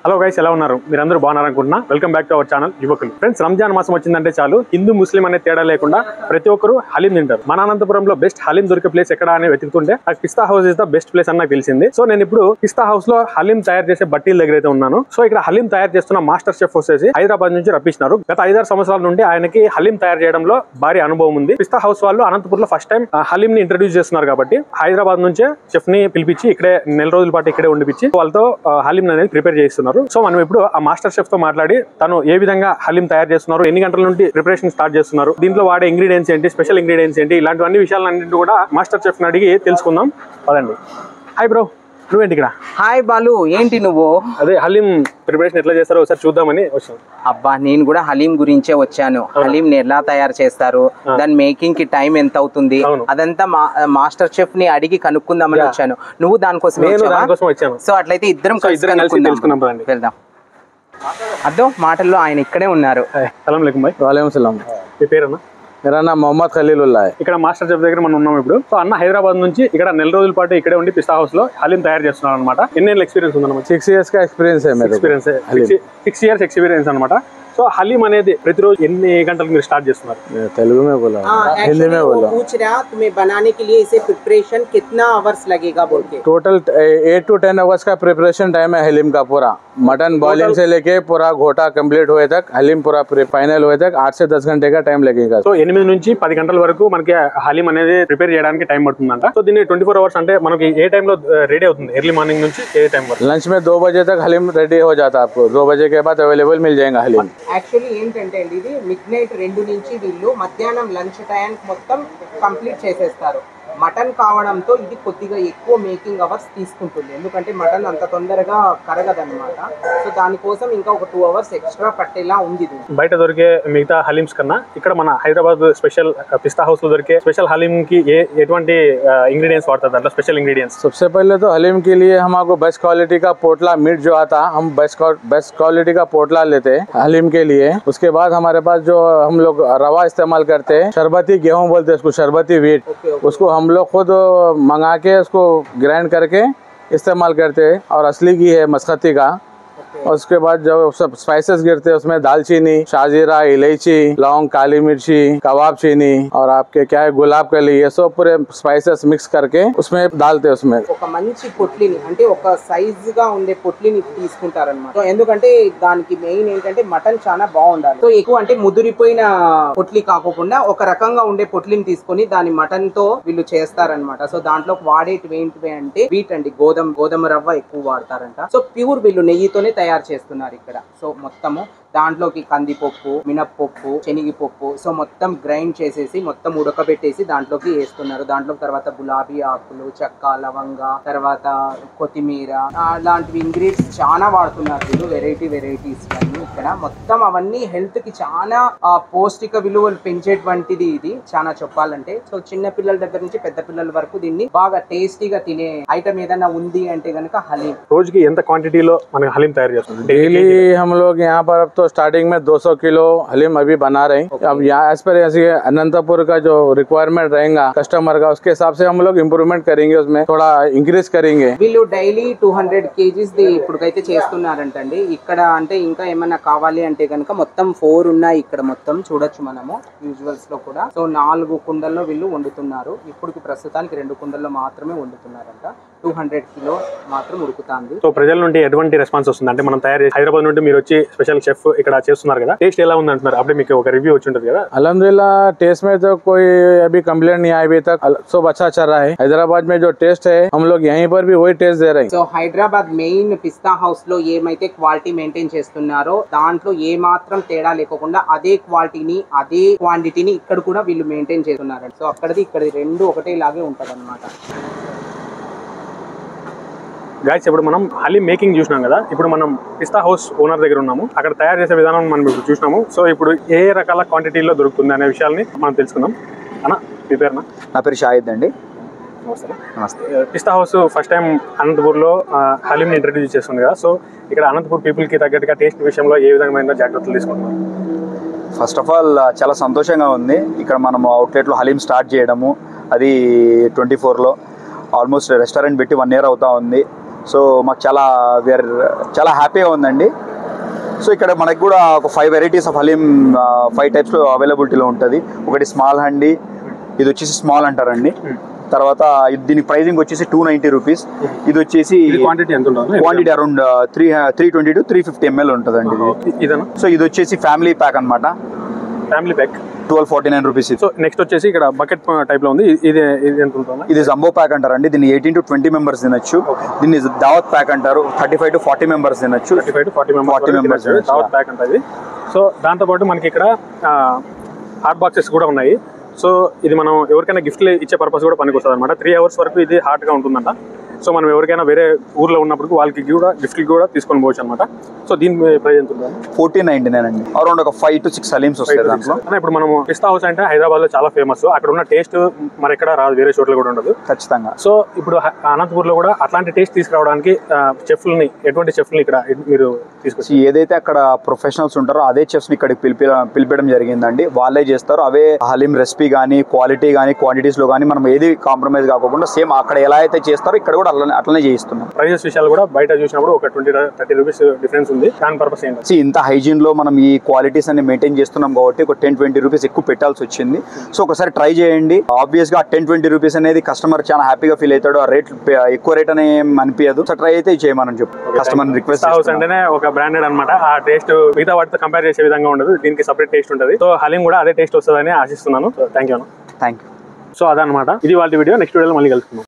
Hello guys ఎలా ఉన్నారు మీరందరూ బాగున్నారు అనుకుంటున్నా welcome back to our channel యువకులు ఫ్రెండ్స్ రంజాన్ మాసం వచ్చిందంటే చాలు హిందూ ముస్లిం అనే తేడా లేకుండా ప్రతి ఒక్కరు హలీం తింటారు మన అనంతపురంలో బెస్ట్ హలీం దొరికే ప్లేస్ ఎక్కడ అని వెతుకుతుంటే నాకు Pista house is the best place అని నాకు తెలిసింది సో నేను ఇప్పుడు పిస్తా హౌస్ లో హలీం తయారు చేసే బట్టీల దగ్గర అయితే ఉన్నాను సో ఇక్కడ హలీం తయారు చేస్తున్న మాస్టర్ షెఫ్ వచ్చేసి హైదరాబాద్ నుంచి రప్పించినారు గత ఐదారు సంవత్సరాల నుండి ఆయనకి హలీం తయారు చేయడంలో భారీ అనుభవం ఉంది పిస్తా హౌస్ వాళ్ళు అనంతపూర్ లో ఫస్ట్ టైం హలీం ని ఇంట్రడ్యూస్ చేస్తున్నారు కాబట్టి హైదరాబాద్ నుంచే చెఫ్ ని పిలిపించి ఇక్కడే నెల రోజుల పాటు ఇక్కడే ఉండిపించి వాళ్ళతో ఆ, హలీం అనేది ప్రిపేర్ చేస్తున్నారు సో మనం ఇప్పుడు ఆ మాస్టర్ షెఫ్ తో మాట్లాడి తను ఏ విధంగా హలీం తయారు చేస్తున్నారు ఎన్ని గంటల నుండి ప్రిపరేషన్ స్టార్ట్ చేస్తున్నారు దీంట్లో వాడే ఇంగ్రీడియంట్స్ ఏంటి స్పెషల్ ఇంగ్రీడియంట్స్ ఏంటి ఇలాంటివన్నీ విషయాలన్నింటి కూడా మాస్టర్ షెఫ్ ని అడిగి తెలుసుకుందాం పదండి హాయ్ బ్రో నువ్వేంటి ఇక్కడ హాయ్ బాలు ఏంటి నువ్వు అదే హలీం ప్రిపరేషన్ ఎట్లా చేస్తారో ఒకసారి చూద్దామని వచ్చాను అబ్బా నేను కూడా హలీం గురించే వచ్చాను హలీం ని ఎలా తయారు చేస్తారు దాని మేకింగ్ కి టైం ఎంత అవుతుంది అవును. అదంతా మా మాస్టర్ చెఫ్ ని అడిగి కనుక్కుందామని వచ్చాను నువ్వు దానికోసం నేను దానికోసం వచ్చాను సో అట్లయితే ఇద్దరం సో కలిసి ఇద్దరం కలిసి కనుక్కుందాం. తెలుసుకుందాం పదండి. వెళ్దాం అర్థం మాటల్లో ఆయన ఇక్కడే ఉన్నారు సలాం లేకం బాయ్ वालेकुम सलाम మీ పేరన్నా मेरा नाम मोहम्मद खलीलुल्लाह है ఇక్కడ మాస్టర్ చెఫ్ దగ్గర మనం ఉన్నాం ఇప్పుడు సో అన్న హైదరాబాద్ నుంచి ఇక్కడ నెల రోజుల పాటు ఇక్కడే ఉండి పిస్తా హౌస్ లో హలీం తయారు చేస్తున్నారు అనమాట ఎన్ని ఎక్స్పీరియన్స్ ఉందన్నమాట सिक्स इयर्स का एक्सपीरियंस है मेरे को ఎక్స్పీరియన్స్ సిక్స్ ఇయర్స్ ఎక్స్పీరియన్స్ అనమాట సో హలీం అనేది ప్రతిరోజు ఎన్ని గంటలకు మీరు స్టార్ట్ చేస్తున్నారు मैं तेलुगु में बोला हिंदी में बोला पूछ रहा तुम्हें बनाने के लिए इसे प्रिपरेशन कितना आवर्स लगेगा बोल के total eight two ten hours का प्रिपरेशन टाइम है हलीम का पूरा मटन बॉइलिंग से लेके पूरा घोटा कंप्लीट हुए तक हलीम पूरा फाइनल हुए तक आठ से दस घंटे का टाइम लगेगा సో ఎనిమిది నుంచి పది గంటల వరకు మనకి హలీం అనేది ప్రిపేర్ చేయడానికి టైం పడుతుందంట సో దీన్ని ట్వంటీ ఫోర్ అవర్స్ అంటే మనకి ఏ టైంలో రెడీ అవుతుంది ఎర్లీ మార్నింగ్ నుంచి ఏ టైం వరకు लंच में दो बजे तक हलीम रेडी हो जाता है आपको दो बजे के बाद अवेलेबल मिल जाएगा हलीम యాక్చువల్లీ ఏంటంటే అండి ఇది మిడ్ నైట్ రెండు నుంచి వీళ్ళు మధ్యాహ్నం లంచ్ టైంకి మొత్తం కంప్లీట్ చేసేస్తారు మటన్ కావడంతో ఇది కొద్దిగా ఎక్కువ మేకింగ్ అవర్స్ తీసుకుంటుంది ఎందుకంటే మటన్ అంత తొందరగా కరగదన్నమాట సో దానికోసం ఇంకా ఒక టూ అవర్స్ ఎక్స్ట్రా పట్టేలా ఉంది ఇది బయట దొరికే మిగతా హలీమ్స్ కన్నా ఇక్కడ మన హైదరాబాద్ స్పెషల్ పిస్తా హౌస్ లో దొరికే స్పెషల్ హలీం కి ఏ ఎటువంటి ఇంగ్రీడియంట్స్ వాడతారు దాంట్లో స్పెషల్ ఇంగ్రీడియంట్స్ सबसे पहले तो हलीम के लिए हमको बेस्ट क्वालिटी का पोटला मीट जो आता हम बेस्ट बेस्ट क्वालिटी का पोटला लेते हैं हलीम के लिए उसके बाद हमारे पास जो हम लोग रवा इस्तेमाल करते हैं शरबती गेहूं बोलते हैं उसको शरबती वीट ओके उसको हम लोग खुद मंगा के उसको ग्राइंड करके इस्तेमाल करते हैं और असली की है मस्कती का और उसके बाद जो सब स्पाइसेस गिरते हैं उसमें दालचीनी शाजीरा इलायची लौंग काली मिर्ची कबाब चीनी और आपके क्या है गुलाब कली ये सब पूरे स्पाइसेस मिक्स करके उसमें डालते हैं उसमें ఒక మంచి పొట్లిని అంటే ఒక సైజ్ గా ఉండే పొట్లిని తీసుకుంటారన్నమాట సో ఎందుకంటే దానికి మెయిన్ ఏంటంటే మటన్ చాలా బాగుండాలి సో ఎక్కువ అంటే ముదిరిపోయిన పొట్లి కాకుండా ఒక రకంగా ఉండే పొట్లిని తీసుకొని దాని మటన్ తో వీళ్ళు చేస్తారనమాట సో దాంట్లో వాడేటివి ఏంటివి అంటే వీట్ అండి గోధుమ గోధుమ రవ్వ ఎక్కువ వాడతారంట సో ప్యూర్ వీళ్ళు నెయ్యితోనే తయారు చేస్తున్నారు ఇక్కడ సో మొత్తము దాంట్లోకి కందిపప్పు మినప్పప్పు శనగపప్పు సో మొత్తం గ్రైండ్ చేసేసి మొత్తం ఉడకబెట్టేసి దాంట్లోకి వేస్తున్నారు దాంట్లో తర్వాత గులాబీ ఆకులు చెక్క లవంగ తర్వాత కొత్తిమీర అలాంటివి ఇంగ్రీడియంట్స్ చాలా వాడుతున్నారు వీళ్ళు వెరైటీ వెరైటీస్ అన్ని ఇక్కడ మొత్తం అవన్నీ హెల్త్ కి చాలా ఆ, పౌష్టిక విలువలు పెంచేటువంటిది ఇది చాలా చెప్పాలంటే సో చిన్న పిల్లల దగ్గర నుంచి పెద్ద పిల్లల వరకు దీన్ని బాగా టేస్టీగా తినే ఐటమ్ ఏదైనా ఉంది అంటే గనుక హలీం రోజుకి ఎంత క్వాంటిటీలో మనం హలీం తయారు చేస్తున్నాం डेली हम लोग यहाँ पर अब तो स्टार्टिंग में 200 किलो हलीम अभी बना रहे हैं अब यहाँ एज पर ऐसे अनंतपुर का जो रिक्वायरमेंट रहेगा कस्टमर का उसके हिसाब से हम लोग इम्प्रूवमेंट करेंगे उसमें थोड़ा इंक्रीज करेंगे వీళ్ళు డైలీ టూ హండ్రెడ్ కేజీస్ ది ఇప్పుడుకైతే చేస్తున్నారంటండి ఇక్కడ అంటే ఇంకా ఏమన్నా కావాలి అంటే కనుక మొత్తం ఫోర్ ఉన్నాయి ఇక్కడ మొత్తం చూడొచ్చు మనము యూజువల్స్ లో కూడా సో నాలుగు కుండల్లో వీళ్ళు వండుతున్నారు ఇప్పుడు ప్రస్తుతానికి రెండు కుండల్లో మాత్రమే వండుతున్నారంట టూ హండ్రెడ్ కిలో మాత్రం ఉడుకుతాంది సో ప్రజల నుండి ఎటువంటి రెస్పాన్స్ వస్తుంది అంటే మనం తయారు చేసి హైదరాబాద్ నుండి మీరు వచ్చి స్పెషల్ షెఫ్ ఇక్కడ చేస్తున్నారు కదా టేస్ట్ ఎలా ఉంది అంటున్నారు అప్పుడే మీకు ఒక రివ్యూ వచ్చి ఉంటుంది కదా अलहमदिल्ला टेस्ट में तो कोई अभी कंप्लेंट नहीं आई अभी तक अल- सब अच्छा चल रहा है हैदराबाद में जो टेस्ट है हम लोग यहीं पर भी वही टेस्ट दे रहे हैं so Hyderabad main Pista house లో ఏమైతే క్వాలిటీ మెయింటైన్ చేస్తున్నారో దాంట్లో ఏ మాత్రం తేడా లేకోకుండా అదే క్వాలిటీని అదే క్వాంటిటీని ఇక్కడ కూడా వీళ్ళు మెయింటైన్ చేస్తున్నారు సో అక్కడిది ఇక్కడిది రెండు ఒకటేలాగే ఉంటది గాయస్ ఇప్పుడు మనం హలీం మేకింగ్ చూసినాం కదా ఇప్పుడు మనం పిస్తా హౌస్ ఓనర్ దగ్గర ఉన్నాము అక్కడ తయారు చేసే విధానం మనం ఇప్పుడు చూసినాము సో ఇప్పుడు ఏ రకాల క్వాంటిటీలో దొరుకుతుంది అనే విషయాల్ని మనం తెలుసుకుందాం అన్న మీ పేరునా నా పేరు షాహిద్ అండి నమస్తే నమస్తే పిస్తా హౌస్ ఫస్ట్ టైం అనంతపూర్లో హలీంని ఇంట్రడ్యూస్ చేస్తుంది కదా సో ఇక్కడ అనంతపూర్ పీపుల్కి తగ్గట్టుగా టేస్ట్ విషయంలో ఏ విధమైన జాగ్రత్తలు తీసుకుంటున్నారు ఫస్ట్ ఆఫ్ ఆల్ చాలా సంతోషంగా ఉంది ఇక్కడ మనము అవుట్లెట్లో హలీం స్టార్ట్ చేయడము అది ట్వంటీ ఫోర్లో ఆల్మోస్ట్ రెస్టారెంట్ పెట్టి వన్ ఇయర్ అవుతా ఉంది సో మాకు చాలా వేర్ చాలా హ్యాపీగా ఉందండి సో ఇక్కడ మనకి కూడా ఒక five varieties of haleem five టైప్స్లో అవైలబిలిటీలో ఉంటుంది ఒకటి స్మాల్ హండి ఇది వచ్చేసి స్మాల్ అంటారండి తర్వాత ఇది దీని ప్రైజింగ్ వచ్చేసి టూ నైంటీ రూపీస్ ఇది వచ్చేసి ఇది క్వాంటిటీ ఎంత ఉంటుంది quantity around three three twenty two three fifty ML ఉంటుందండి ఇది ఇదేనా సో ఇది వచ్చేసి ఫ్యామిలీ ప్యాక్ అన్నమాట family pack twelve forty nine rupees ఇది సో నెక్స్ట్ వచ్చేసి ఇక్కడ బకెట్ టైప్ లో ఉంది ఇ- ఇది ఇది ఎంత ఉంటుంది ఇది జంబో ప్యాక్ అంటారండి దీన్ని ఎయిటీన్ టు ట్వంటీ మెంబర్స్ తినొచ్చు దీన్ని దావత్ ప్యాక్ అంటారు thirty five to forty members తినొచ్చు thirty five to forty members 40 members, yeah. దావత్ ప్యాక్ ఉంటుంది సో దాంతో పాటు మనకి ఇక్కడ హాట్ బాక్సెస్ కూడా ఉన్నాయి సో ఇది మనం ఎవరికైనా గిఫ్ట్ ఇచ్చే పర్పస్ కూడా పనికి వస్తుంది అనమాట త్రీ అవర్స్ వరకు ఇది హాట్ గా ఉంటుందంట సో మనం ఎవరికైనా వేరే ఊర్లో ఉన్నప్పుడు వాళ్ళకి కూడా గిఫ్ట్ కూడా తీసుకొని పోవచ్చు అనమాట సో దీని ప్రైస్ ఎంత ఉంటుంది ఫోర్టీన్ నైన్టీ నైన్ అండి అరౌండ్ ఒక ఫైవ్ టు సిక్స్ సలీమ్స్ వస్తాయి దాంట్లో అన్న, ఇప్పుడు మనం పిస్తా హౌస్ అంటే హైదరాబాద్ లో చాలా ఫేమస్ అక్కడ ఉన్న టేస్ట్ మరి ఎక్కడ రాదు వేరే చోట్ల కూడా ఉండదు ఖచ్చితంగా సో ఇప్పుడు హ- అనంతపూర్ లో కూడా అట్లాంటి టేస్ట్ తీసుకురావడానికి చెఫ్లని ఎటువంటి చెఫ్లని ఇక్కడ మీరు తీసుకొచ్చి సో ఏదైతే అక్కడ ప్రొఫెషనల్స్ ఉంటారో అదే చెఫ్స్ ఇక్కడికి పిలిపి పిలిపడం జరిగిందండి వాళ్ళే చేస్తారు అవే హలీం రెసిపీ కానీ క్వాలిటీ కానీ క్వాంటిటీస్ లో కానీ మనం ఏది కాంప్రమైజ్ కాకుండా సేమ్ అక్కడ ఎలా అయితే చేస్తారో ఇక్కడ కూడా అట్లనే అట్లనే చేయిస్తున్నాం ప్రైజెస్ విషయాలు కూడా బయట చూసినప్పుడు ఒక ట్వంటీ థర్టీ రూపీస్ డిఫరెన్స్ ఉంది దాని పర్పస్ ఏంటి See, ఇంత హైజీన్ లో మనం ఈ క్వాలిటీస్ అన్ని మెయింటైన్ చేస్తున్నాం కాబట్టి ఒక టెన్ ట్వంటీ రూపీస్ ఎక్కువ పెట్టాల్సి వచ్చింది సో ఒకసారి ట్రై చేయండి ఆబ్వియస్ గా టెన్ ట్వంటీ రూపీస్ అనేది కస్టమర్ చాలా హ్యాపీగా ఫీల్ అవుతాడు ఆ రేట్ ఎక్కువ రేట్ అని ఏం అనిపించదు సో ట్రై అయితే చేయమని చెప్పు కస్టమర్ రిక్వెస్ట్ హౌస్ అంటేనే ఒక బ్రాండెడ్ అన్నమాట ఆ టేస్ట్ మిగతా వాటితో కంపేర్ చేసే విధంగా ఉండదు దీనికి సపరేట్ టేస్ట్ ఉంటుంది సో హలీం కూడా అదే టేస్ట్ వస్తుందని ఆశిస్తున్నాను thank you thank you so అదనమాట ఇది వాళ్ళ వీడియో నెక్స్ట్ వీడియోలో మళ్ళీ కలుసుకుందాం